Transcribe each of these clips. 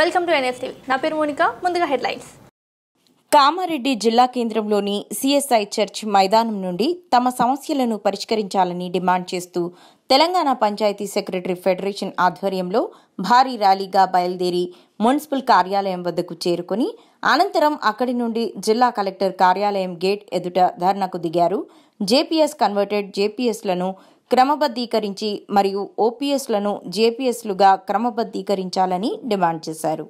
Welcome to NS TV నా పేరు Monica ముందుగా హెడ్లైన్స్ కామారెడ్డి జిల్లా కేంద్రంలోని సిఎస్ఐ చర్చ్ మైదానం నుండి తమ సమస్యలను పరిష్కరించాలని డిమాండ్ చేస్తూ తెలంగాణ పంచాయతీ సెక్రటరీ ఫెడరేషన్ ఆధ్వర్యంలో భారీ ర్యాలీగా బయలుదేరి మున్సిపల్ కార్యాలయం వద్దకు చేరుకుని అనంతరం అక్కడి నుండి జిల్లా కలెక్టర్ కార్యాలయం గేట్ ఎదుట ధర్నాకు దిగారు జేపీఎస్ కన్వర్టెడ్ జేపీఎస్లను క్రమబద్ధీకరించి మరియు ఓపీఎస్లను జేపీఎస్లుగా క్రమబద్ధీకరించాలని డిమాండ్ చేశారు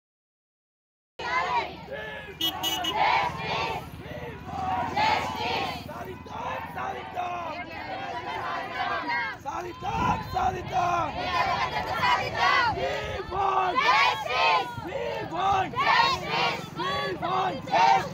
సాధిద్దాం సాధిద్దాం We want We want We want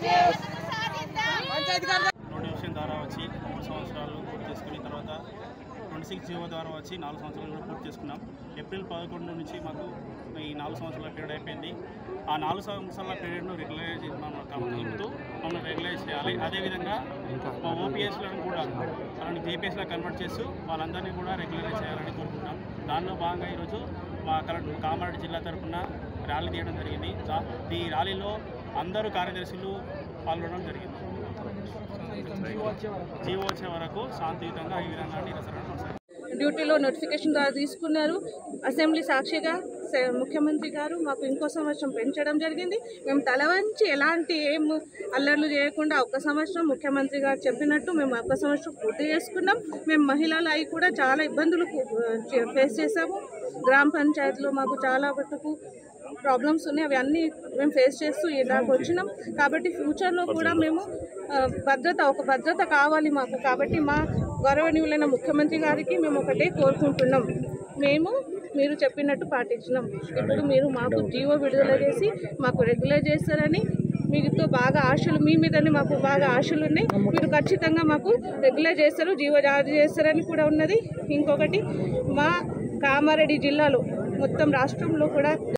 notification ద్వారా వచ్చి మూడు సంవత్సరాలు పూర్తి చేసుకుని తర్వాత ట్వంటీ సిక్స్ జీవో ద్వారా వచ్చి నాలుగు సంవత్సరాలు కూడా పూర్తి చేసుకున్నాం ఏప్రిల్ పదకొండు నుంచి మాకు ఈ నాలుగు సంవత్సరాల పీరియడ్ అయిపోయింది ఆ నాలుగు సంవత్సరాల పీరియడ్ను రెగ్యులైజ్ మనం కలుపుతూ మమ్మల్ని రెగ్యులైజ్ చేయాలి అదేవిధంగా మా ఓపీఎస్లను కూడా వాళ్ళని జేపీఎస్లో కన్వర్ట్ చేస్తూ వాళ్ళందరినీ కూడా రెగ్యులరైజ్ చేయాలని కోరుకుంటున్నాం దానిలో భాగంగా ఈరోజు మా కరెక్ట్ కామారెడ్డి జిల్లా తరఫున ర్యాలీ తీయడం జరిగింది దా- ఈ ర్యాలీలో అందరూ కార్యదర్శులు పాల్గొనడం జరిగింది జీవో వచ్చే వరకు శాంతియుతంగా ఈ విధంగా నిరసన కొనసాగించాలి. డ్యూటీలో నోటిఫికేషన్ ద్వారా తీసుకున్నారు అసెంబ్లీ సాక్షిగా స- ముఖ్యమంత్రి గారు మాకు ఇంకో సంవత్సరం పెంచడం జరిగింది మేము తల వంచి ఎలాంటి ఏం అల్లర్లు చేయకుండా ఒక్క సంవత్సరం ముఖ్యమంత్రి గారు చెప్పినట్టు మేము ఒక్క సంవత్సరం పూర్తి చేసుకున్నాం మేము మహిళలు అయి కూడా చాలా ఇబ్బందులు ఫేస్ చేసాము గ్రామ పంచాయతీలో మాకు చాలా మటుకు ప్రాబ్లమ్స్ ఉన్నాయి అవి అన్నీ మేము ఫేస్ చేస్తూ ఇలాగ వచ్చినాం కాబట్టి ఫ్యూచర్లో కూడా మేము ఆ, భద్రత ఒక భద్రత కావాలి మాకు కాబట్టి మా గౌరవనీయులైన ముఖ్యమంత్రి గారికి మేము ఒకటే కోరుకుంటున్నాం మేము మీరు చెప్పినట్టు పాటించినాం ఇప్పుడు మీరు మాకు జీవో విడుదల చేసి మాకు రెగ్యులర్ చేస్తారని మీతో బాగా ఆశలు మీ మీదనే మాకు బాగా ఆశలు ఉన్నాయి మీరు ఖచ్చితంగా మాకు రెగ్యులర్ చేస్తారు జీవో జారీ చేస్తారని కూడా ఉన్నది ఇంకొకటి మా కామారెడ్డి జిల్లాలో మొత్తం రాష్ట్రంలో కూడా